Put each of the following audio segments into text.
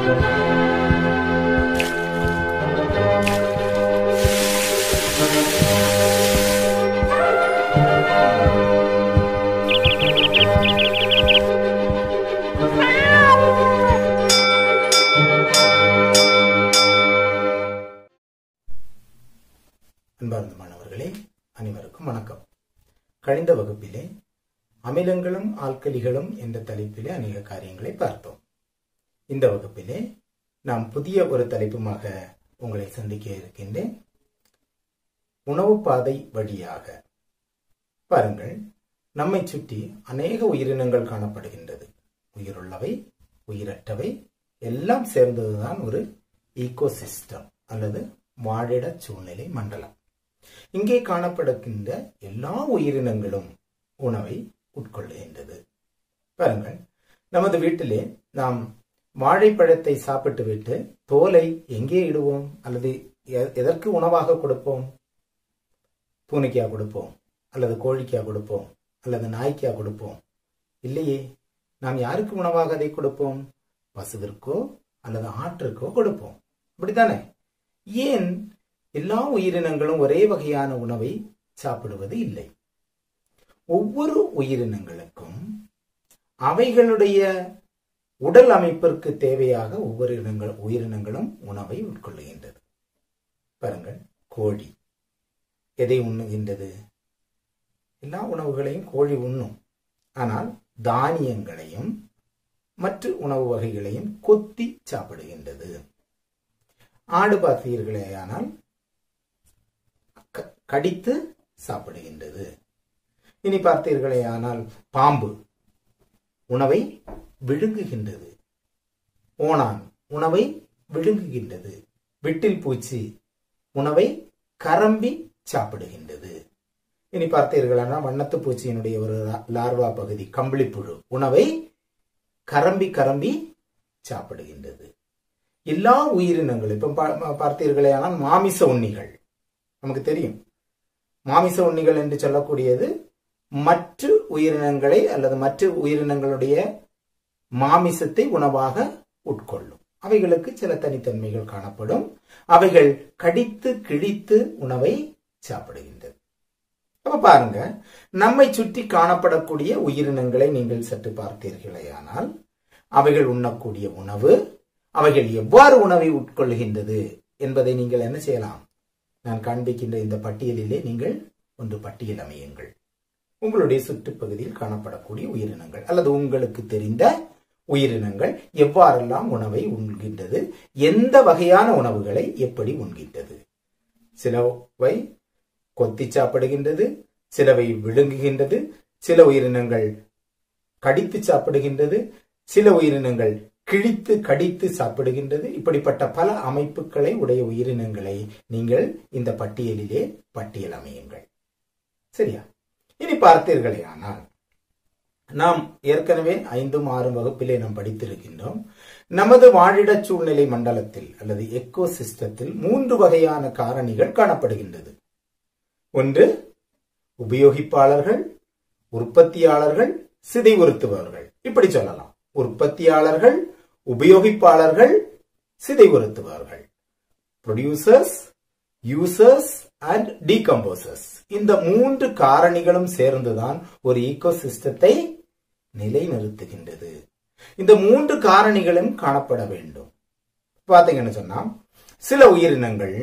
அன்பார்ந்த மாணவர்களே அனைவருக்கும் வணக்கம் கழிந்த வகுப்பிலே அமிலங்களும் ஆல்கலிகளும் என்ற தலைப்பிலே அநேக காரியங்களை பார்த்தோம் இந்த வகுப்பிலே நாம் புதிய ஒரு தலைப்புமாக உங்களை சந்திக்க இருக்கின்றேன் உணவு பாதை வழியாக பாருங்கள் நம்மை சுற்றி அநேக உயிரினங்கள் காணப்படுகின்றது உயிருள்ளவை உயிரற்றவை எல்லாம் சேர்ந்ததுதான் ஒரு ஈகோசிஸ்டம் அல்லது வாழிட சூழ்நிலை மண்டலம் இங்கே காணப்படுகின்ற எல்லா உயிரினங்களும் உணவை உட்கொள்ளுகின்றது பாருங்கள் நமது வீட்டிலே நாம் வாழைப்பழத்தை சாப்பிட்டு விட்டு தோலை எங்கே இடுவோம் அல்லது எ- எதற்கு உணவாக கொடுப்போம் பூனைக்கா கொடுப்போம் அல்லது கோழிக்கா கொடுப்போம் அல்லது நாய்க்கா கொடுப்போம் இல்லையே நாம் யாருக்கு உணவாக அதை கொடுப்போம் பசுவிற்கோ அல்லது ஆட்டிற்கோ கொடுப்போம் அப்படித்தானே ஏன் எல்லா உயிரினங்களும் ஒரே வகையான உணவை சாப்பிடுவது இல்லை ஒவ்வொரு உயிரினங்களுக்கும் அவைகளுடைய உடல் அமைப்பிற்கு தேவையாக ஒவ்வொரு இனங்கள் உயிரினங்களும் உணவை உட்கொள்ளுகின்றது பாருங்கள் கோழி எதை உண்ணுகின்றது எல்லா உணவுகளையும் கோழி உண்ணும் ஆனால் தானியங்களையும் மற்ற உணவு வகைகளையும் கொத்தி சாப்பிடுகின்றது ஆடு பார்த்தீர்களேயானால் க- கடித்து சாப்பிடுகின்றது இனி பார்த்தீர்களேயானால் பாம்பு உணவை விழுங்குகின்றது ஓணான் உணவை விழுங்குகின்றது விட்டில் பூச்சி உணவை கரம்பி சாப்பிடுகின்றது இனி பார்த்தீர்களானால் வண்ணத்து பூச்சியினுடைய ஒரு லா- லார்வா பகுதி கம்பளிப்புழு உணவை கரம்பி கரம்பி சாப்பிடுகின்றது எல்லா உயிரினங்களும் இப்ப பா- பார்த்தீர்களே ஆனால் மாமிச உண்ணிகள் நமக்கு தெரியும் மாமிச உண்ணிகள் என்று சொல்லக்கூடியது மற்ற உயிரினங்களை அல்லது மற்ற உயிரினங்களுடைய மாமிசத்தை உணவாக உட்கொள்ளும் அவைகளுக்கு சில தனித்தன்மைகள் காணப்படும் அவைகள் கடித்து கிழித்து உணவை சாப்பிடுகின்றது அப்ப பாருங்க நம்மை சுற்றி காணப்படக்கூடிய உயிரினங்களை நீங்கள் சற்று பார்த்தீர்களேயானால் அவைகள் உண்ணக்கூடிய உணவு அவைகள் எவ்வாறு உணவை உட்கொள்கின்றது என்பதை நீங்கள் என்ன செய்யலாம் நான் காண்பிக்கின்ற இந்த பட்டியலிலே நீங்கள் ஒன்று பட்டியல் அமையுங்கள் உங்களுடைய சுற்றுப்பகுதியில் காணப்படக்கூடிய உயிரினங்கள் அல்லது உங்களுக்கு தெரிந்த உயிரினங்கள் எவ்வாறெல்லாம் உணவை உண்கின்றது எந்த வகையான உணவுகளை எப்படி உண்கின்றது சிலவை கொத்தி சாப்பிடுகின்றது சிலவை விழுங்குகின்றது சில உயிரினங்கள் கடித்து சாப்பிடுகின்றது சில உயிரினங்கள் கிழித்து கடித்து சாப்பிடுகின்றது இப்படிப்பட்ட பல அமைப்புகளை உடைய உயிரினங்களை நீங்கள் இந்த பட்டியலிலே பட்டியல் அமையுங்கள் சரியா இனி பார்த்தீர்களே ஆனால் நாம் ஏற்கனவே ஐந்தும் ஆறும் வகுப்பிலே நாம் படித்திருக்கின்றோம் நமது வாழிட சூழ்நிலை மண்டலத்தில் அல்லது எக்கோ சிஸ்டத்தில் மூன்று வகையான காரணிகள் காணப்படுகின்றது ஒன்று உபயோகிப்பாளர்கள் உற்பத்தியாளர்கள் சிதைவுறுத்துபவர்கள் இப்படி சொல்லலாம் உற்பத்தியாளர்கள் உபயோகிப்பாளர்கள் சிதைவுறுத்துபவர்கள் ப்ரொடியூசர்ஸ் யூசர்ஸ் அண்ட் டீகம்போசர்ஸ் இந்த மூன்று காரணிகளும் சேர்ந்துதான் ஒரு ஈகோ சிஸ்டத்தை நிலைநிறுத்துகின்றது இந்த மூன்று காரணிகளும் காணப்பட வேண்டும் பாத்தீங்கன்னு சொன்னா சில உயிரினங்கள்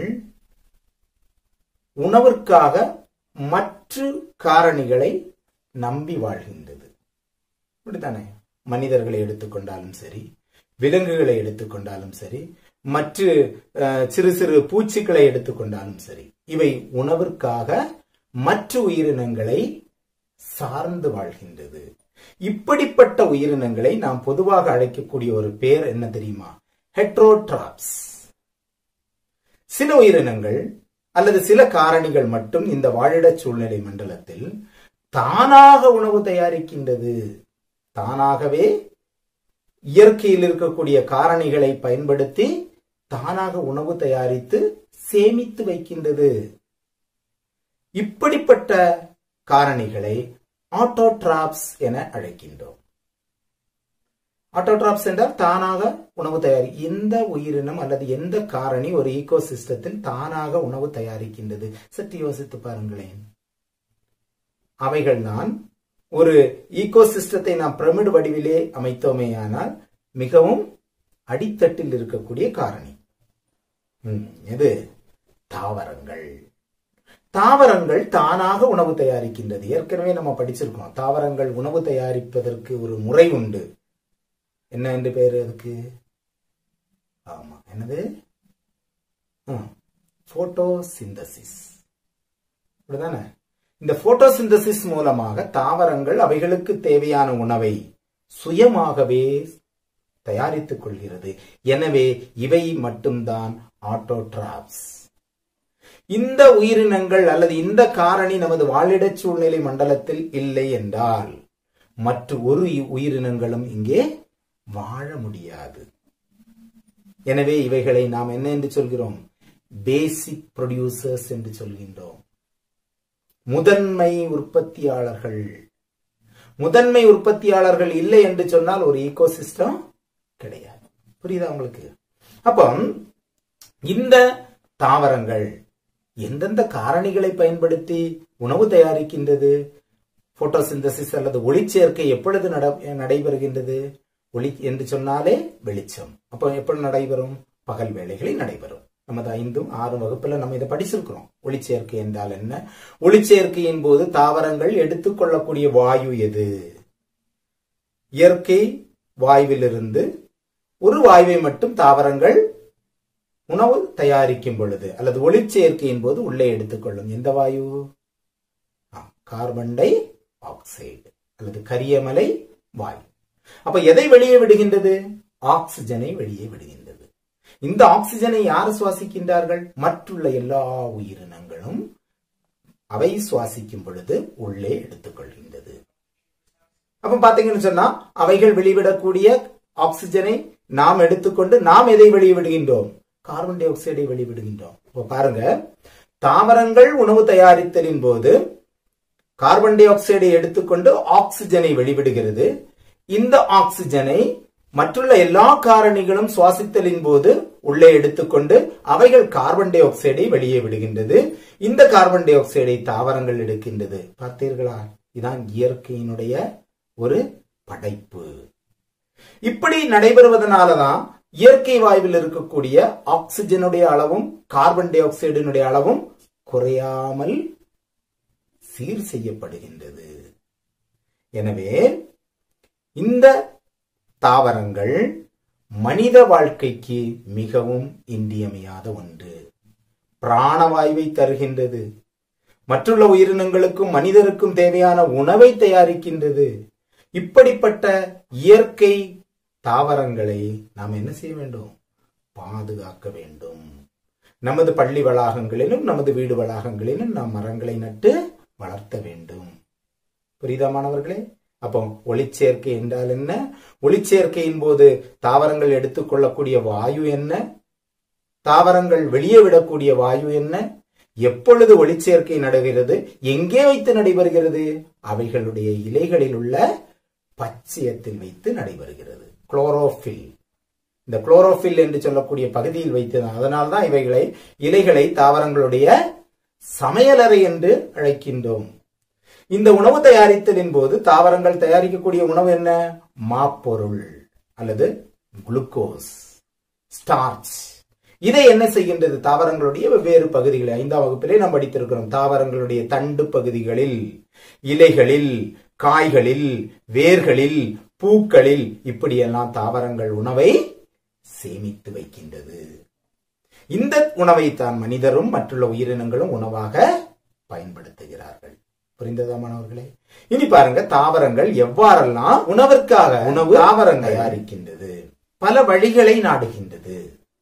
உணவிற்காக மற்ற காரணிகளை நம்பி வாழ்கின்றது இப்படித்தானே மனிதர்களை எடுத்துக்கொண்டாலும் சரி விலங்குகளை எடுத்துக்கொண்டாலும் சரி மற்ற அஹ், சிறு சிறு பூச்சிகளை எடுத்துக்கொண்டாலும் சரி இவை உணவிற்காக மற்ற உயிரினங்களை சார்ந்து வாழ்கின்றது இப்படிப்பட்ட உயிரினங்களை நாம் பொதுவாக அழைக்கக்கூடிய ஒரு பேர் என்ன தெரியுமா ஹெட்ரோட்ராப்ஸ் சில உயிரினங்கள் அல்லது சில காரணிகள் மட்டும் இந்த வாழிட சூழ்நிலை மண்டலத்தில் தானாக உணவு தயாரிக்கின்றது தானாகவே இயற்கையில் இருக்கக்கூடிய காரணிகளை பயன்படுத்தி தானாக உணவு தயாரித்து சேமித்து வைக்கின்றது இப்படிப்பட்ட காரணிகளை ஆட்டோட்ராப்ஸ் என அழைக்கின்றோம் ஆட்டோட்ராப்ஸ் என்றால் தானாக உணவு தயாரி எந்த உயிரினம் அல்லது எந்த காரணி ஒரு ஈகோ சிஸ்டத்தில் தானாக உணவு தயாரிக்கின்றது சற்று யோசித்து பாருங்களேன் அவைகள்தான் ஒரு ஈகோ சிஸ்டத்தை நாம் பிரமிடு வடிவிலே அமைத்தோமேயானால் மிகவும் அடித்தட்டில் இருக்கக்கூடிய காரணி ம், எது தாவரங்கள் தாவரங்கள் தானாக உணவு தயாரிக்கின்றது ஏற்கனவே நம்ம படிச்சிருக்கோம் தாவரங்கள் உணவு தயாரிப்பதற்கு ஒரு முறை உண்டு என்ன என்று பேரு அதுக்கு ஆமா என்னது போட்டோசிந்தசிஸ் அப்படிதானே இந்த போட்டோசிந்தசிஸ் மூலமாக தாவரங்கள் அவைகளுக்கு தேவையான உணவை சுயமாகவே தயாரித்துக் கொள்கிறது எனவே இவை மட்டும்தான் ஆட்டோட்ராப்ஸ் இந்த உயிரினங்கள் அல்லது இந்த காரணி நமது வாழிடச் சூழ்நிலை மண்டலத்தில் இல்லை என்றால் மற்ற ஒரு உயிரினங்களும் இங்கே வாழ முடியாது எனவே இவைகளை நாம் என்ன என்று சொல்கிறோம் பேசிக் ப்ரொடியூசர்ஸ் என்று சொல்கின்றோம் முதன்மை உற்பத்தியாளர்கள் முதன்மை உற்பத்தியாளர்கள் இல்லை என்று சொன்னால் ஒரு ஈகோசிஸ்டம் கிடையாது புரியுதா உங்களுக்கு அப்போ இந்த தாவரங்கள் எந்தெந்த காரணிகளை பயன்படுத்தி உணவு தயாரிக்கின்றது போட்டோசிந்தசிஸ் அல்லது ஒளிச்சேர்க்கை எப்பொழுது நட- நடைபெறுகின்றது ஒளி என்று சொன்னாலே வெளிச்சம் அப்போ எப்பொழுது நடைபெறும் பகல் வேளைகளில் நடைபெறும் நமது ஐந்தும் ஆறு வகுப்புல நம்ம இதை படிச்சிருக்கிறோம் ஒளிச்சேர்க்கை என்றால் என்ன ஒளிச்சேர்க்கையின் போது தாவரங்கள் எடுத்துக்கொள்ளக்கூடிய வாயு எது இயற்கை வாயுவிலிருந்து ஒரு வாயுவை மட்டும் தாவரங்கள் உணவு தயாரிக்கும் பொழுது அல்லது ஒளிச்சேர்க்கையின் போது உள்ளே எடுத்துக்கொள்ளும் எந்த வாயு ஆ, கார்பன் டை ஆக்சைடு அல்லது கரியமலை வாயு அப்ப எதை வெளியே விடுகின்றது ஆக்சிஜனை வெளியே விடுகின்றது இந்த ஆக்சிஜனை யார் சுவாசிக்கின்றார்கள் மற்றுள்ள எல்லா உயிரினங்களும் அவை சுவாசிக்கும் பொழுது உள்ளே எடுத்துக்கொள்கின்றது அப்ப பாத்தீங்கன்னு சொன்னா அவைகள் வெளிவிடக்கூடிய ஆக்சிஜனை நாம் எடுத்துக்கொண்டு நாம் எதை வெளியே விடுகின்றோம் கார்பன் டை ஆக்சைடை வெளிவிடுகின்றோம் இப்ப பாருங்க தாவரங்கள் உணவு தயாரித்தலின் போது கார்பன் டை ஆக்சைடை எடுத்துக்கொண்டு ஆக்சிஜனை வெளிவிடுகிறது இந்த ஆக்சிஜனை மற்றுள்ள எல்லா காரணிகளும் சுவாசித்தலின் போது உள்ளே எடுத்துக்கொண்டு அவைகள் கார்பன் டை ஆக்சைடை வெளியே விடுகின்றது இந்த கார்பன் டை ஆக்சைடை தாவரங்கள் எடுக்கின்றது பார்த்தீர்களா இதான் இயற்கையினுடைய ஒரு படைப்பு இப்படி நடைபெறுவதனாலதான் இயற்கை வாயுவில் இருக்கக்கூடிய ஆக்சிஜனுடைய அளவும் கார்பன் டை ஆக்சைடினுடைய அளவும் குறையாமல் சீர் செய்யப்படுகின்றது எனவே இந்த தாவரங்கள் மனித வாழ்க்கைக்கு மிகவும் இன்றியமையாத ஒன்று பிராணவாயுவை தருகின்றது மற்றுள்ள உயிரினங்களுக்கும் மனிதருக்கும் தேவையான உணவை தயாரிக்கின்றது இப்படிப்பட்ட இயற்கை தாவரங்களை நாம் என்ன செய்ய வேண்டும் பாதுகாக்க வேண்டும் நமது பள்ளி வளாகங்களிலும் நமது வீடு வளாகங்களிலும் நாம் மரங்களை நட்டு வளர்த்த வேண்டும் புரியுதா மாணவர்களே அப்போ ஒளிச்சேர்க்கை என்றால் என்ன ஒளிச்சேர்க்கையின் போது தாவரங்கள் எடுத்துக்கொள்ளக்கூடிய வாயு என்ன தாவரங்கள் வெளியே விடக்கூடிய வாயு என்ன எப்பொழுது ஒளிச்சேர்க்கை நடைகிறது எங்கே வைத்து நடைபெறுகிறது அவைகளுடைய இலைகளில் உள்ள பச்சையத்தில் வைத்து நடைபெறுகிறது குளோரோஃபில் இந்த குளோரோஃபில் என்று சொல்லக்கூடிய பகுதியில் வைத்து அதனால்தான் இவைகளை இலைகளை தாவரங்களுடைய சமையலறை என்று அழைக்கின்றோம் இந்த உணவு தயாரித்தலின் போது தாவரங்கள் தயாரிக்கக்கூடிய உணவு என்ன மாப்பொருள் அல்லது குளுக்கோஸ் ஸ்டார்ச் இதை என்ன செய்கின்றது தாவரங்களுடைய வெவ்வேறு பகுதிகளில் ஐந்தாம் வகுப்பிலே நாம் படித்திருக்கிறோம் தாவரங்களுடைய தண்டு பகுதிகளில் இலைகளில் காய்களில் வேர்களில் பூக்களில் இப்படியெல்லாம் தாவரங்கள் உணவை சேமித்து வைக்கின்றது இந்த உணவை தான் மனிதரும் மற்றுள்ள உயிரினங்களும் உணவாக பயன்படுத்துகிறார்கள் புரிந்ததா மாணவர்களே இனி பாருங்க தாவரங்கள் எவ்வாறெல்லாம் உணவிற்காக உணவு தாவரங்கள் தயாரிக்கின்றது பல வழிகளை நாடுகின்றது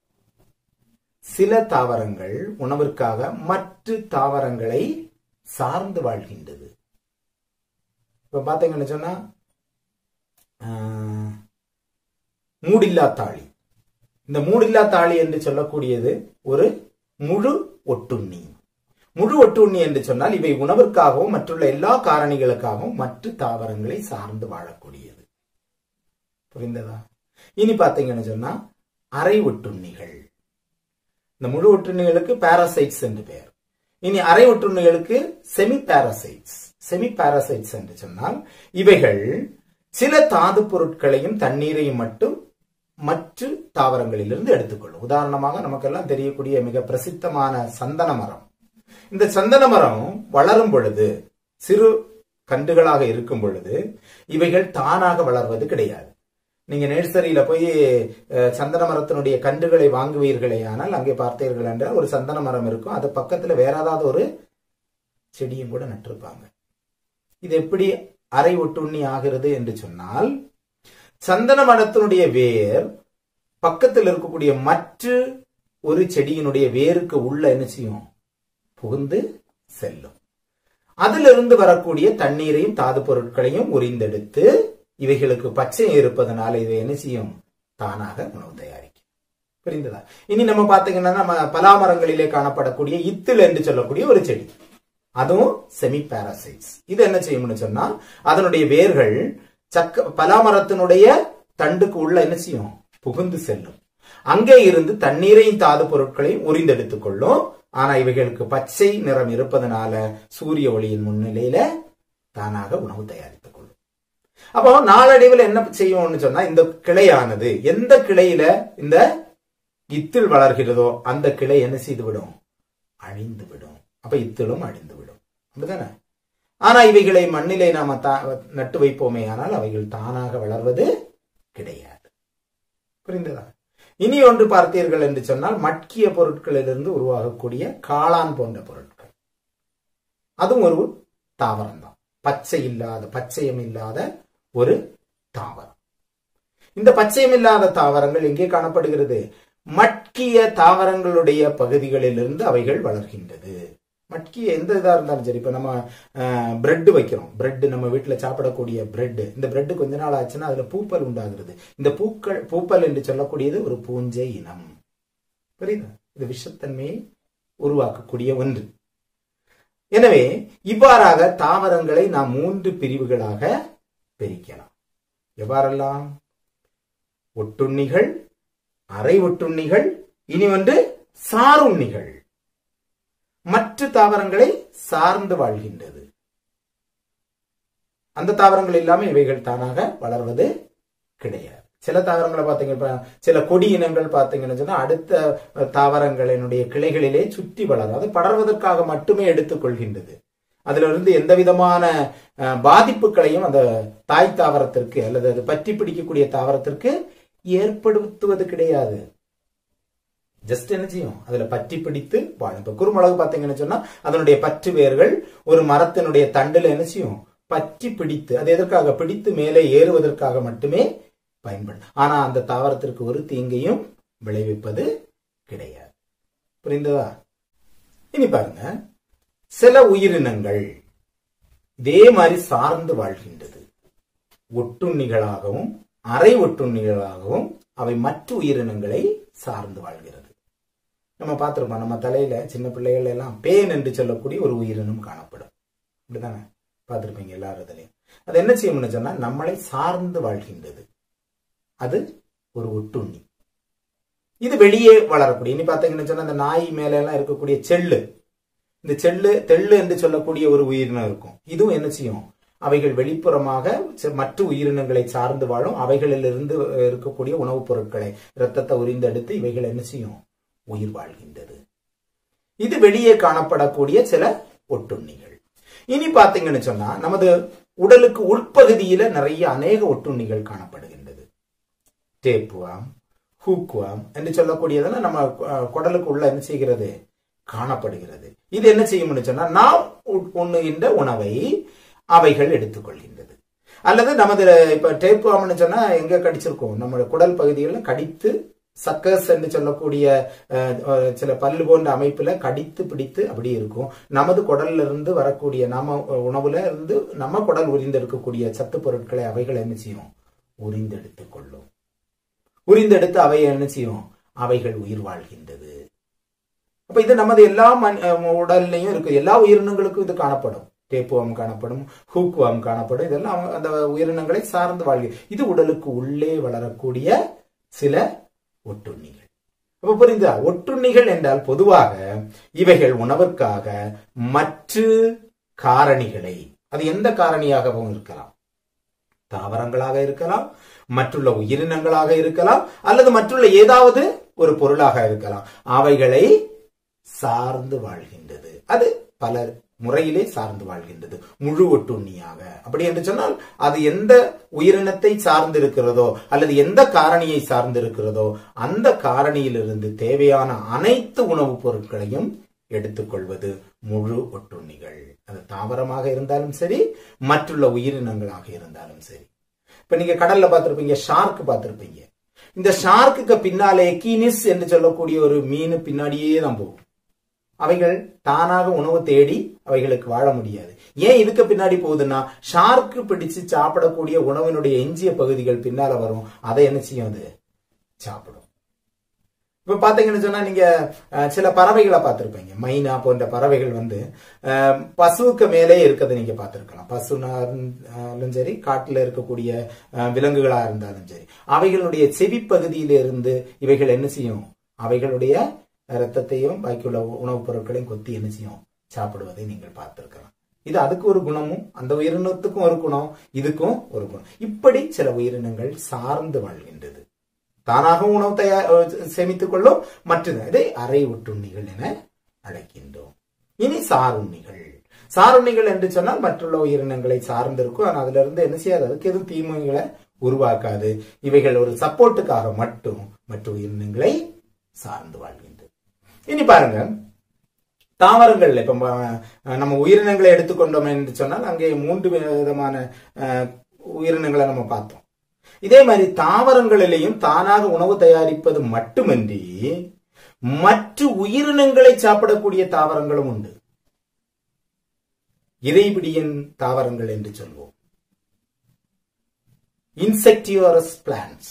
சில தாவரங்கள் உணவிற்காக மற்ற தாவரங்களை சார்ந்து வாழ்கின்றது இப்ப பாத்தீங்கன்னு சொன்னா ஆஹ், மூடில்லா தாளி இந்த மூடில்லா தாளி என்று சொல்லக்கூடியது ஒரு முழு ஒட்டுண்ணி முழு ஒட்டுண்ணி என்று சொன்னால் இவை உணவிற்காகவும் மற்றுள்ள எல்லா காரணிகளுக்காகவும் மற்ற தாவரங்களை சார்ந்து வாழக்கூடியது புரிந்ததா இனி பாத்தீங்கன்னு சொன்னா அரை ஒட்டுண்ணிகள் இந்த முழு ஒட்டுண்ணிகளுக்கு பாராசைட்ஸ் என்று பெயர் இனி அரை ஒட்டுண்ணிகளுக்கு செமி பாராசைட்ஸ் செமி பாராசைட்ஸ் என்று சொன்னால் இவைகள் சில தாது பொருட்களையும் தண்ணீரையும் மட்டும் மற்ற தாவரங்களிலிருந்து எடுத்துக்கொள்ளும் உதாரணமாக நமக்கெல்லாம் தெரியக்கூடிய மிக பிரசித்தமான சந்தன மரம் இந்த சந்தன மரம் வளரும் பொழுது சிறு கன்றுகளாக இருக்கும் பொழுது இவைகள் தானாக வளர்வது கிடையாது நீங்க நர்சரியில போய் அஹ், சந்தன மரத்தினுடைய கன்றுகளை வாங்குவீர்களே ஆனால் அங்கே பார்த்தீர்கள் என்றால் ஒரு சந்தன மரம் இருக்கும் அது பக்கத்துல வேற ஏதாவது ஒரு செடியும் கூட நட்டிருப்பாங்க இது எப்படி அரை ஒட்டுண்ணி ஆகிறது என்று சொன்னால் சந்தன மரத்தினுடைய வேர் பக்கத்தில் இருக்கக்கூடிய மற்ற ஒரு செடியினுடைய வேருக்கு உள்ள என்ன செய்யும் புகுந்து செல்லும் அதிலிருந்து வரக்கூடிய தண்ணீரையும் தாது பொருட்களையும் உரிந்தெடுத்து இவைகளுக்கு பச்சை இருப்பதனால இதை என்ன செய்யும் தானாக உணவு தயாரிக்கும் புரிந்ததா இனி நம்ம பாத்தீங்கன்னா நம்ம பலாமரங்களிலே காணப்படக்கூடிய இத்தில் என்று சொல்லக்கூடிய ஒரு செடி அதுவும் செமி பாராசைட்ஸ் இது என்ன செய்யும்னு சொன்னா அதனுடைய வேர்கள் சக்க பலாமரத்தினுடைய தண்டுக்கு உள்ள என்ன செய்யும் புகுந்து செல்லும் அங்கே இருந்து தண்ணீரையும் தாது பொருட்களையும் உரிந்தெடுத்துக் கொள்ளும் ஆனா இவைகளுக்கு பச்சை நிறம் இருப்பதனால சூரிய ஒளியின் முன்னிலையில தானாக உணவு தயாரித்துக் கொள்ளும் அப்போ நாளடைவில் என்ன செய்யும்னு சொன்னா இந்த கிளையானது எந்த கிளையில இந்த இத்தில் வளர்கிறதோ அந்த கிளை என்ன செய்து விடும் அழிந்து விடும் அப்ப இத்திலும் அழிந்து விடும் அப்படிதானே ஆனா இவைகளை மண்ணிலே நாம தா- நட்டு வைப்போமே ஆனால் அவைகள் தானாக வளர்வது கிடையாது புரிந்ததா இனி ஒன்று பார்த்தீர்கள் என்று சொன்னால் மட்கிய பொருட்களிலிருந்து உருவாகக்கூடிய காளான் போன்ற பொருட்கள் அதுவும் ஒரு தாவரம் தான் பச்சை இல்லாத பச்சையம் இல்லாத ஒரு தாவரம் இந்த பச்சையம் இல்லாத தாவரங்கள் எங்கே காணப்படுகிறது மட்கிய தாவரங்களுடைய பகுதிகளிலிருந்து அவைகள் வளர்கின்றது மட்கிய எந்த இதா இருந்தாலும் சரி இப்ப நம்ம பிரெட் வைக்கிறோம் பிரெட் நம்ம வீட்டுல சாப்பிடக்கூடிய பிரெட் இந்த பிரெட் கொஞ்ச நாள் ஆச்சுன்னா அதுல பூப்பல் உண்டாகிறது இந்த பூக்கள் பூப்பல் என்று சொல்லக்கூடியது ஒரு பூஞ்சை இனம் புரியுதா இது விஷத்தன்மையை உருவாக்கக்கூடிய ஒன்று எனவே இவ்வாறாக தாவரங்களை நாம் மூன்று பிரிவுகளாக பிரிக்கலாம் எவ்வாறெல்லாம் ஒட்டுண்ணிகள் அரை ஒட்டுண்ணிகள் இனி ஒன்று சாருண்ணிகள் மற்ற தாவரங்களை சார்ந்து வாழ்கின்றது அந்த தாவரங்கள் இல்லாம இவைகள் தானாக வளர்வது கிடையாது சில தாவரங்களை பார்த்தீங்க இப்ப சில கொடி இனங்கள் பார்த்தீங்கன்னு சொன்னா அடுத்த தாவரங்களினுடைய கிளைகளிலே சுற்றி வளரும் அது படர்வதற்காக மட்டுமே எடுத்துக்கொள்கின்றது அதுல இருந்து எந்த விதமான அஹ், பாதிப்புகளையும் அந்த தாய் தாவரத்திற்கு அல்லது அது பற்றி பிடிக்கக்கூடிய தாவரத்திற்கு ஏற்படுத்துவது கிடையாது ஜஸ்ட் என்ன செய்யும் அதுல பற்றி பிடித்து வாழும் இப்ப குறுமிளகு பாத்தீங்கன்னு சொன்னா அதனுடைய பற்று வேர்கள் ஒரு மரத்தினுடைய தண்டுல என்ன செய்யும் பற்றி பிடித்து அது எதற்காக பிடித்து மேலே ஏறுவதற்காக மட்டுமே பயன்படும் ஆனா அந்த தாவரத்திற்கு ஒரு தீங்கையும் விளைவிப்பது கிடையாது புரிந்ததா இனி பாருங்க சில உயிரினங்கள் இதே மாதிரி சார்ந்து வாழ்கின்றது ஒட்டுண்ணிகளாகவும் அரை ஒட்டுண்ணிகளாகவும் அவை மற்ற உயிரினங்களை சார்ந்து வாழ்கிறது நம்ம பார்த்திருப்போம் நம்ம தலையில சின்ன பிள்ளைகள் எல்லாம் பேன் என்று சொல்லக்கூடிய ஒரு உயிரினம் காணப்படும் அப்படிதானே பார்த்திருப்பீங்க எல்லாரும் இதுலயும் அது என்ன செய்யும்னு சொன்னா நம்மளை சார்ந்து வாழ்கின்றது அது ஒரு ஒட்டுண்ணி இது வெளியே வளரக்கூடிய இனி பார்த்தீங்கன்னு சொன்னா அந்த நாய் மேல எல்லாம் இருக்கக்கூடிய செல்லு இந்த செல்லு தெள்ளு என்று சொல்லக்கூடிய ஒரு உயிரினம் இருக்கும் இதுவும் என்ன செய்யும் அவைகள் வெளிப்புறமாக ச- மற்ற உயிரினங்களை சார்ந்து வாழும் அவைகளிலிருந்து இருக்கக்கூடிய உணவுப் பொருட்களை இரத்தத்தை உரிந்தெடுத்து இவைகள் என்ன செய்யும் உயிர் வாழ்கின்றது இது வெளியே காணப்படக்கூடிய சில ஒட்டுண்ணிகள் இனி பாத்தீங்கன்னு சொன்னா நமது உடலுக்கு உட்பகுதியில நிறைய அநேக ஒட்டுண்ணிகள் காணப்படுகின்றது டேப்புவாம் ஹூக்குவாம் என்று சொல்லக்கூடியதெல்லாம் நம்ம அஹ், குடலுக்கு உள்ள என்ன செய்கிறது காணப்படுகிறது இது என்ன செய்யும்னு சொன்னா நாம் உட்- உண்ணுகின்ற உணவை அவைகள் எடுத்துக்கொள்கின்றது அல்லது நமது இப்ப டேப்புவாம்னு சொன்னா எங்க கடிச்சிருக்கோம் நம்ம குடல் பகுதிகளில் கடித்து சக்கஸ் என்று சொல்லக்கூடிய அஹ், அஹ், சில பல்லு போன்ற அமைப்புல கடித்து பிடித்து அப்படி இருக்கும் நமது குடல்ல இருந்து வரக்கூடிய நம்ம உணவுல இருந்து நம்ம குடல் உரிந்தெடுக்கக்கூடிய சத்து பொருட்களை அவைகள் என்ன செய்யும் உரிந்தெடுத்துக் கொள்ளும் உரிந்தெடுத்து அவை என்ன செய்யும் அவைகள் உயிர் வாழ்கின்றது அப்ப இது நமது எல்லா மண் அஹ், உடல்லையும் இருக்கு எல்லா உயிரினங்களுக்கும் இது காணப்படும் டேப்புவம் காணப்படும் ஹூக்குவம் காணப்படும் இதெல்லாம் அவங்க- அந்த உயிரினங்களை சார்ந்து வாழ்க இது உடலுக்கு உள்ளே வளரக்கூடிய சில ஒட்டுண்ணிகள் அப்ப புரிந்தா ஒட்டுண்ணிகள் என்றால் பொதுவாக இவைகள் உணவிற்காக மற்ற காரணிகளை அது எந்த காரணியாகவும் இருக்கலாம் தாவரங்களாக இருக்கலாம் மற்றுள்ள உயிரினங்களாக இருக்கலாம் அல்லது மற்றுள்ள ஏதாவது ஒரு பொருளாக இருக்கலாம் அவைகளை சார்ந்து வாழ்கின்றது அது பல முறையிலே சார்ந்து வாழ்கின்றது முழு ஒட்டுண்ணியாக அப்படி என்று சொன்னால் அது எந்த உயிரினத்தை சார்ந்து இருக்கிறதோ அல்லது எந்த காரணியை சார்ந்து இருக்கிறதோ அந்த காரணியிலிருந்து தேவையான அனைத்து உணவுப் பொருட்களையும் எடுத்துக்கொள்வது முழு ஒட்டுண்ணிகள் அது தாவரமாக இருந்தாலும் சரி மற்றுள்ள உயிரினங்களாக இருந்தாலும் சரி இப்ப நீங்க கடல்ல பார்த்திருப்பீங்க ஷார்க் பார்த்திருப்பீங்க இந்த ஷார்க்குக்கு பின்னாலே கீனிஸ் என்று சொல்லக்கூடிய ஒரு மீன் பின்னாடியே தான் போகும் அவைகள் தானாக உணவு தேடி அவைகளுக்கு வாழ முடியாது ஏன் இதுக்கு பின்னாடி போகுதுன்னா ஷார்க்கு பிடிச்சு சாப்பிடக்கூடிய உணவினுடைய எஞ்சிய பகுதிகள் பின்னால வரும் அதை என்ன செய்யும் அது சாப்பிடும் இப்ப பாத்தீங்கன்னு சொன்னா நீங்க அஹ், சில பறவைகளை பார்த்திருப்பீங்க மைனா போன்ற பறவைகள் வந்து அஹ், பசுவுக்கு மேலே இருக்கிறத நீங்க பார்த்திருக்கலாம் பசுனாலும் சரி காட்டுல இருக்கக்கூடிய அஹ், விலங்குகளா இருந்தாலும் சரி அவைகளுடைய செவி பகுதியிலிருந்து இவைகள் என்ன செய்யும் அவைகளுடைய ரத்தத்தையும் பாக்கியுள்ள உணவுப் பொருட்களையும் கொத்தி என்ன செய்யும் சாப்பிடுவதை நீங்கள் பார்த்திருக்கலாம் இது அதுக்கு ஒரு குணமும் அந்த உயிரினத்துக்கும் ஒரு குணம் இதுக்கும் ஒரு குணம் இப்படி சில உயிரினங்கள் சார்ந்து வாழ்கின்றது தானாக உணவு தயார் சேமித்துக் கொள்ளும் மற்றது இதை அரை ஒட்டுண்ணிகள் என அழைக்கின்றோம் இனி சாருண்ணிகள் சாருண்ணிகள் என்று சொன்னால் மற்றுள்ள உயிரினங்களை சார்ந்திருக்கும் ஆனால் அதுல இருந்து என்ன செய்யாது அதுக்கு எதுவும் தீமைகளை உருவாக்காது இவைகள் ஒரு சப்போர்ட்டுக்காக மட்டும் மற்ற உயிரினங்களை சார்ந்து வாழ்கின்றது இனி பாருங்க தாவரங்கள்ல இப்ப ம- நம்ம உயிரினங்களை எடுத்துக்கொண்டோம் என்று சொன்னால் அங்கே மூன்று விதமான அஹ், உயிரினங்களை நம்ம பார்த்தோம் இதே மாதிரி தாவரங்களிலேயும் தானாக உணவு தயாரிப்பது மட்டுமின்றி மற்ற உயிரினங்களை சாப்பிடக்கூடிய தாவரங்களும் உண்டு இறைபிடியன் தாவரங்கள் என்று சொல்வோம் இன்செக்டியோரஸ் பிளான்ஸ்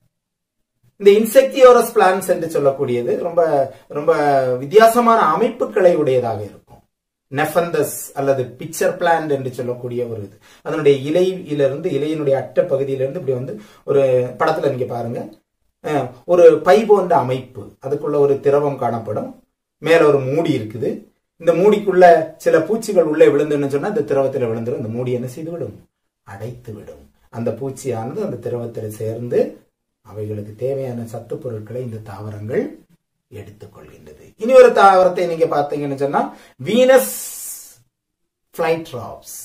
இந்த இன்செக்டியோரஸ் பிளான்ஸ் என்று சொல்லக்கூடியது ரொம்ப ரொம்ப வித்தியாசமான அமைப்புகளை உடையதாக இருக்கும் நெஃபந்தஸ் அல்லது பிக்சர் பிளான்ட் என்று சொல்லக்கூடிய ஒரு இது அதனுடைய இலையிலிருந்து இலையினுடைய அட்ட பகுதியிலிருந்து இப்படி வந்து ஒரு படத்துல நீங்க பாருங்க அஹ், ஒரு பை போன்ற அமைப்பு அதுக்குள்ள ஒரு திரவம் காணப்படும் மேல ஒரு மூடி இருக்குது இந்த மூடிக்குள்ள சில பூச்சிகள் உள்ளே விழுந்துன்னு சொன்னா இந்த திரவத்தில் விழுந்துடும் இந்த மூடி என்ன செய்து விடும் அடைத்து விடும் அந்த பூச்சியானது அந்த திரவத்தில் சேர்ந்து அவைகளுக்கு தேவையான சத்து பொருட்களை இந்த தாவரங்கள் எடுத்துக்கொள்கின்றது இனி ஒரு தாவரத்தை நீங்க பார்த்தீங்கன்னு சொன்னா வீனஸ் ஃபிளைட்ராப்ஸ்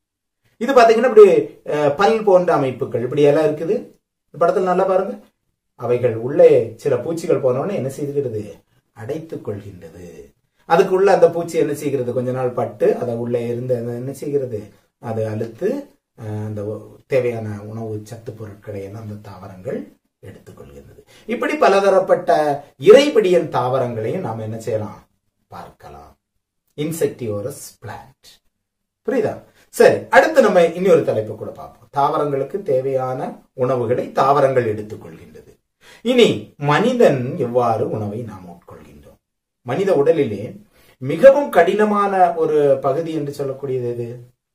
இது பாத்தீங்கன்னா இப்படி அஹ், பல் போன்ற அமைப்புகள் இப்படி எல்லாம் இருக்குது இந்த படத்துல நல்லா பாருங்க அவைகள் உள்ளே சில பூச்சிகள் போனோடனே என்ன செய்துகிறது அடைத்துக் கொள்கின்றது அதுக்குள்ள அந்த பூச்சி என்ன செய்கிறது கொஞ்ச நாள் பட்டு அதை உள்ளே இருந்து அது என்ன செய்கிறது அது அழுத்து அஹ், அந்த ஒ- தேவையான உணவு சத்து பொருட்களை எல்லாம் அந்த தாவரங்கள் எடுத்துக்கொள்கின்றது இப்படி பலதரப்பட்ட இறைபிடியன் தாவரங்களையும் நாம் என்ன செய்யலாம் பார்க்கலாம் இன்செக்டியோரஸ் பிளான்ட் புரியுதா சரி அடுத்து நம்ம இன்னொரு தலைப்பு கூட பார்ப்போம் தாவரங்களுக்கு தேவையான உணவுகளை தாவரங்கள் எடுத்துக்கொள்கின்றது இனி மனிதன் எவ்வாறு உணவை நாம் உட்கொள்கின்றோம் மனித உடலிலே மிகவும் கடினமான ஒரு பகுதி என்று சொல்லக்கூடியது எது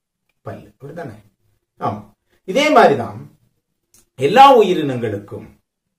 பல் அப்படிதானே ஆமா இதே மாதிரிதான் எல்லா உயிரினங்களுக்கும்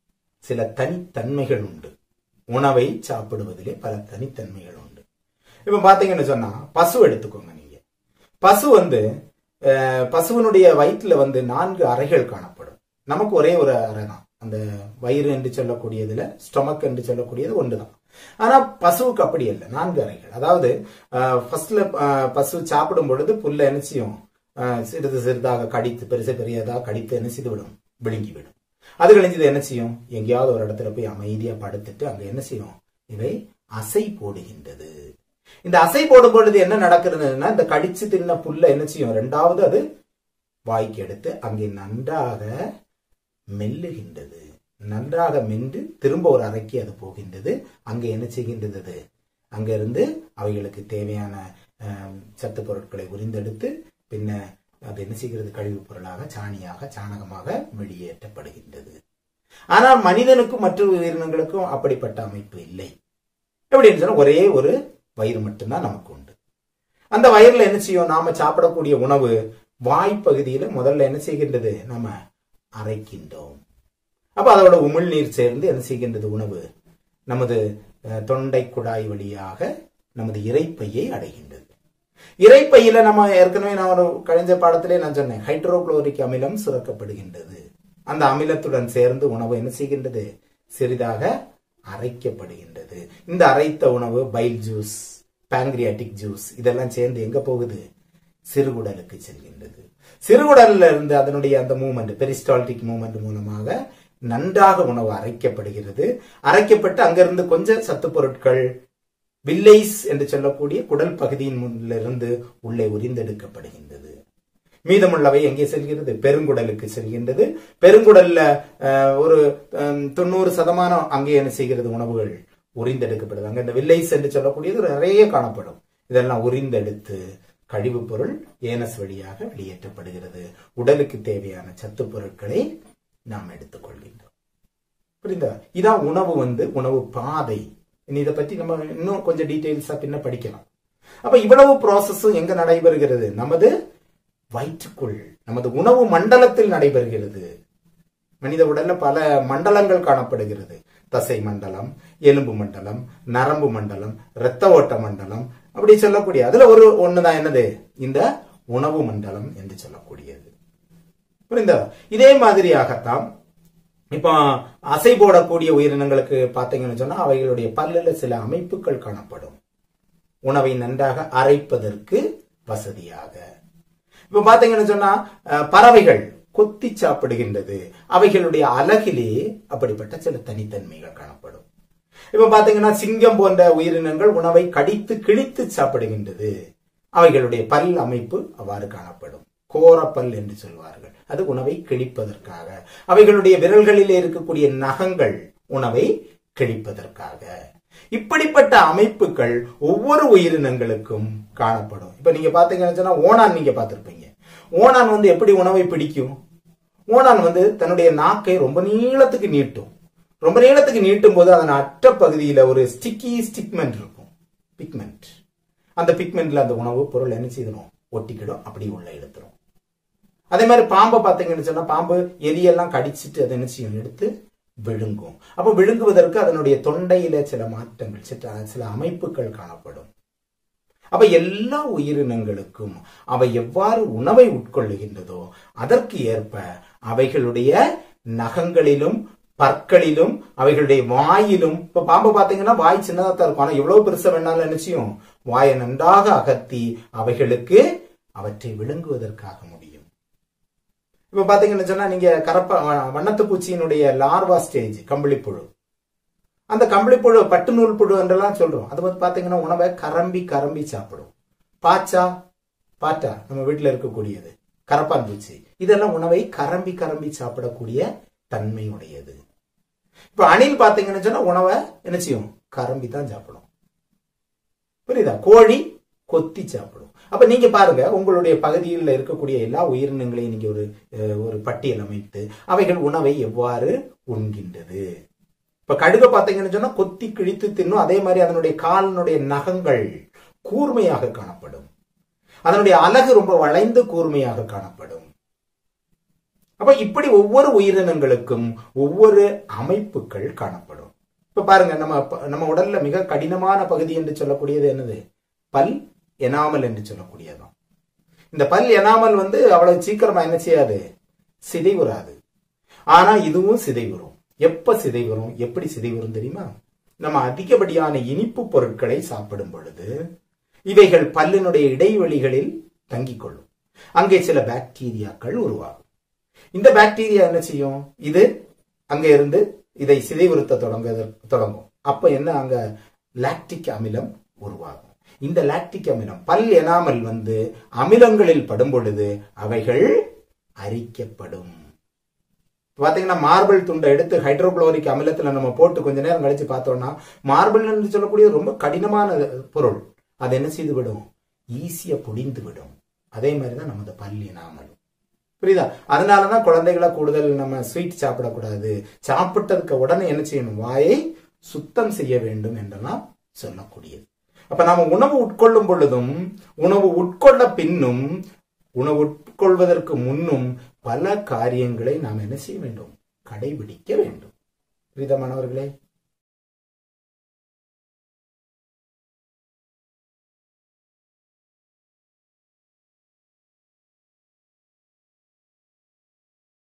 சில தனித்தன்மைகள் உண்டு உணவை சாப்பிடுவதிலே பல தனித்தன்மைகள் உண்டு இப்ப பாத்தீங்கன்னு சொன்னா பசு எடுத்துக்கோங்க நீங்க பசு வந்து அஹ், பசுவினுடைய வயிற்றுல வந்து நான்கு அறைகள் காணப்படும் நமக்கு ஒரே ஒரு அறை தான் அந்த வயிறு என்று சொல்லக்கூடியதுல ஸ்டொமக் என்று சொல்லக்கூடியது ஒன்றுதான் ஆனா பசுவுக்கு அப்படி இல்லை நான்கு அறைகள் அதாவது ஃபர்ஸ்ட்ல பசு சாப்பிடும் பொழுது புல்ல என்ன செய்யும் அஹ், சிறிது சிறிதாக கடித்து பெருசு பெரியதாக கடித்து என்ன செய்து விடும் விழுங்கி விடும் அது கழிஞ்சது என்ன செய்யும் எங்கேயாவது ஒரு இடத்துல போய் அமைதியா படுத்துட்டு அங்க என்ன செய்யும் இவை அசை போடுகின்றது இந்த அசை போடும் பொழுது என்ன நடக்கிறதுன்னா இந்த கடிச்சு தின்ன புல்ல என்ன செய்யும் ரெண்டாவது அது வாய்க்கு எடுத்து அங்கே நன்றாக மெல்லுகின்றது நன்றாக மென்று திரும்ப ஒரு அறைக்கு அது போகின்றது அங்கே என்ன செய்கின்றது அது அங்கிருந்து அவைகளுக்கு தேவையான அஹ், சத்து பொருட்களை உரிந்தெடுத்து பின்ன அது என்ன செய்கிறது கழிவுப் பொருளாக சாணியாக சாணகமாக வெளியேற்றப்படுகின்றது ஆனால் மனிதனுக்கும் மற்ற உயிரினங்களுக்கும் அப்படிப்பட்ட அமைப்பு இல்லை எப்படின்னு சொன்னா ஒரே ஒரு வயிறு மட்டும்தான் நமக்கு உண்டு அந்த வயிறுல என்ன செய்யும் நாம சாப்பிடக்கூடிய உணவு வாய்ப்பகுதியில முதல்ல என்ன செய்கின்றது நாம அரைக்கின்றோம் அப்ப அதோட உமிழ்நீர் சேர்ந்து என்ன செய்கின்றது உணவு நமது அஹ், தொண்டை குழாய் வழியாக நமது இறைப்பையை அடைகின்றது இறைப்பையில நம்ம ஏற்கனவே நான் ஒரு கழிஞ்ச பாடத்திலே நான் சொன்னேன் ஹைட்ரோகுளோரிக் அமிலம் சுரக்கப்படுகின்றது அந்த அமிலத்துடன் சேர்ந்து உணவு என்ன செய்கின்றது சிறிதாக அரைக்கப்படுகின்றது இந்த அரைத்த உணவு பைல் ஜூஸ் பாங்க்ரியாட்டிக் ஜூஸ் இதெல்லாம் சேர்ந்து எங்க போகுது சிறுகுடலுக்கு செல்கின்றது சிறுகுடல்ல இருந்து அதனுடைய அந்த மூமெண்ட் பெரிஸ்டால்டிக் மூமெண்ட் மூலமாக நன்றாக உணவு அரைக்கப்படுகிறது அரைக்கப்பட்டு அங்கிருந்து கொஞ்சம் சத்து பொருட்கள் வில்லைஸ் என்று சொல்லக்கூடிய குடல் பகுதியின் முன்னிலிருந்து உள்ளே உரிந்தெடுக்கப்படுகின்றது மீதமுள்ளவை எங்கே செல்கிறது பெருங்குடலுக்கு செல்கின்றது பெருங்குடல்ல அஹ், ஒரு ஹம், தொண்ணூறு சதமானம் அங்கே என்ன செய்கிறது உணவுகள் உரிந்தெடுக்கப்படுது அங்க இந்த வில்லைஸ் என்று சொல்லக்கூடியது நிறைய காணப்படும் இதெல்லாம் உரிந்தெடுத்து கழிவுப் பொருள் ஏனஸ் வழியாக வெளியேற்றப்படுகிறது உடலுக்கு தேவையான சத்து பொருட்களை நாம் எடுத்துக்கொள்கின்றோம் புரியுதா இதான் உணவு வந்து உணவு பாதை இனி இதை பத்தி நம்ம இன்னும் கொஞ்சம் டீடைல்ஸா பின்ன படிக்கலாம் அப்ப இவ்வளவு ப்ராசஸும் எங்க நடைபெறுகிறது நமது வயிற்றுக்குள் நமது உணவு மண்டலத்தில் நடைபெறுகிறது மனித உடல்ல பல மண்டலங்கள் காணப்படுகிறது தசை மண்டலம் எலும்பு மண்டலம் நரம்பு மண்டலம் இரத்த ஓட்ட மண்டலம் அப்படி சொல்லக்கூடிய அதுல ஒரு ஒண்ணுதான் என்னது இந்த உணவு மண்டலம் என்று சொல்லக்கூடியது புரிந்தா இதே மாதிரியாகத்தான் இப்போ அசை போடக்கூடிய உயிரினங்களுக்கு பார்த்தீங்கன்னு சொன்னா அவைகளுடைய பல்லுல சில அமைப்புகள் காணப்படும் உணவை நன்றாக அரைப்பதற்கு வசதியாக இப்ப பாத்தீங்கன்னு சொன்னா அஹ், பறவைகள் கொத்தி சாப்பிடுகின்றது அவைகளுடைய அழகிலே அப்படிப்பட்ட சில தனித்தன்மைகள் காணப்படும் இப்ப பாத்தீங்கன்னா சிங்கம் போன்ற உயிரினங்கள் உணவை கடித்து கிழித்து சாப்பிடுகின்றது அவைகளுடைய பல் அமைப்பு அவ்வாறு காணப்படும் கோரப்பல் என்று சொல்வார்கள் அது உணவை கிழிப்பதற்காக அவைகளுடைய விரல்களிலே இருக்கக்கூடிய நகங்கள் உணவை கிழிப்பதற்காக இப்படிப்பட்ட அமைப்புகள் ஒவ்வொரு உயிரினங்களுக்கும் காணப்படும் இப்ப நீங்க பாத்தீங்கன்னு சொன்னா ஓணான் நீங்க பார்த்திருப்பீங்க ஓணான் வந்து எப்படி உணவை பிடிக்கும் ஓணான் வந்து தன்னுடைய நாக்கை ரொம்ப நீளத்துக்கு நீட்டும் ரொம்ப நீளத்துக்கு நீட்டும் போது அதன் அற்ற பகுதியில ஒரு ஸ்டிக்கி ஸ்டிக்மெண்ட் இருக்கும் பிக்மெண்ட் அந்த பிக்மெண்ட்ல அந்த உணவு பொருள் என்ன செய்யணும் ஒட்டிக்கிடும் அப்படி உள்ள எடுத்துரும் அதே மாதிரி பாம்பை பார்த்தீங்கன்னு சொன்னா பாம்பு எரியெல்லாம் கடிச்சிட்டு அதை என்ன செய்யும் எடுத்து விழுங்கும் அப்போ விழுங்குவதற்கு அதனுடைய தொண்டையில சில மாற்றங்கள் சில சில அமைப்புகள் காணப்படும் அப்ப எல்லா உயிரினங்களுக்கும் அவை எவ்வாறு உணவை உட்கொள்ளுகின்றதோ அதற்கு ஏற்ப அவைகளுடைய நகங்களிலும் பற்களிலும் அவைகளுடைய வாயிலும் இப்ப பாம்பு பாத்தீங்கன்னா வாய் சின்னதா தான் இருக்கும் ஆனா எவ்வளவு பெருசா வேணாலும் என்ன செய்யும் வாயை நன்றாக அகத்தி அவைகளுக்கு அவற்றை விழுங்குவதற்காக முடியும் இப்ப பாத்தீங்கன்னு சொன்னா நீங்க கரப்ப வ- வண்ணத்து பூச்சியினுடைய லார்வா ஸ்டேஜ் கம்பளிப்புழு அந்த கம்பளிப்புழு பட்டு நூல் புழு என்றெல்லாம் சொல்றோம் அது வந்து பாத்தீங்கன்னா உணவை கரம்பி கரம்பி சாப்பிடும் பாச்சா பாட்டா நம்ம வீட்டுல இருக்கக்கூடியது கரப்பான் பூச்சி இதெல்லாம் உணவை கரம்பி கரம்பி சாப்பிடக்கூடிய தன்மையுடையது இப்ப அணில் பாத்தீங்கன்னு சொன்னா உணவை என்ன செய்யும் கரம்பி தான் சாப்பிடும் புரியுதா கோழி கொத்தி சாப்பிடும் அப்ப நீங்க பாருங்க உங்களுடைய பகுதியில் இருக்கக்கூடிய எல்லா உயிரினங்களையும் நீங்க ஒரு அஹ், ஒரு பட்டியல் அமைத்து அவைகள் உணவை எவ்வாறு உண்கின்றது இப்ப கழுக பாத்தீங்கன்னு சொன்னா கொத்தி கிழித்து தின்னும் அதே மாதிரி அதனுடைய காலினுடைய நகங்கள் கூர்மையாக காணப்படும் அதனுடைய அலகு ரொம்ப வளைந்து கூர்மையாக காணப்படும் அப்ப இப்படி ஒவ்வொரு உயிரினங்களுக்கும் ஒவ்வொரு அமைப்புகள் காணப்படும் இப்ப பாருங்க நம்ம ப- நம்ம உடல்ல மிக கடினமான பகுதி என்று சொல்லக்கூடியது என்னது பல் எனாமல் என்று சொல்லக்கூடியதுதான் இந்த பல் எனாமல் வந்து அவ்வளவு சீக்கிரமா என்ன செய்யாது சிதைவுறாது ஆனா இதுவும் சிதைவுறும் எப்ப சிதைவுறும் எப்படி சிதைவுறும் தெரியுமா நம்ம அதிகப்படியான இனிப்பு பொருட்களை சாப்பிடும் பொழுது இவைகள் பல்லினுடைய இடைவெளிகளில் தங்கிக் கொள்ளும் அங்கே சில பாக்டீரியாக்கள் உருவாகும் இந்த பாக்டீரியா என்ன செய்யும் இது அங்க இருந்து இதை சிதைவுறுத்த தொடங்க தொடங்கும் அப்ப என்ன அங்க லாக்டிக் அமிலம் உருவாகும் இந்த லாக்டிக் அமிலம் பல் எனாமல் வந்து அமிலங்களில் படும் பொழுது அவைகள் அரிக்கப்படும் பாத்தீங்கன்னா மார்பிள் துண்டை எடுத்து ஹைட்ரோகுளோரிக் அமிலத்துல நம்ம போட்டு கொஞ்ச நேரம் கழிச்சு பார்த்தோம்னா மார்பிள் என்று சொல்லக்கூடிய ரொம்ப கடினமான பொருள் அது என்ன செய்து விடும் ஈஸியா புடிந்து விடும் அதே மாதிரிதான் நமது பல் எனாமல் புரியுதா அதனாலதான் குழந்தைகளை கூடுதல் நம்ம ஸ்வீட் சாப்பிடக்கூடாது சாப்பிட்டதுக்கு உடனே என்ன செய்யணும் வாயை சுத்தம் செய்ய வேண்டும் என்றெல்லாம் சொல்லக்கூடியது அப்ப நாம உணவு உட்கொள்ளும் பொழுதும் உணவு உட்கொள்ள பின்னும் உணவு உட்கொள்வதற்கு முன்னும் பல காரியங்களை நாம் என்ன செய்ய வேண்டும் கடைபிடிக்க வேண்டும் புரியுதா மாணவர்களே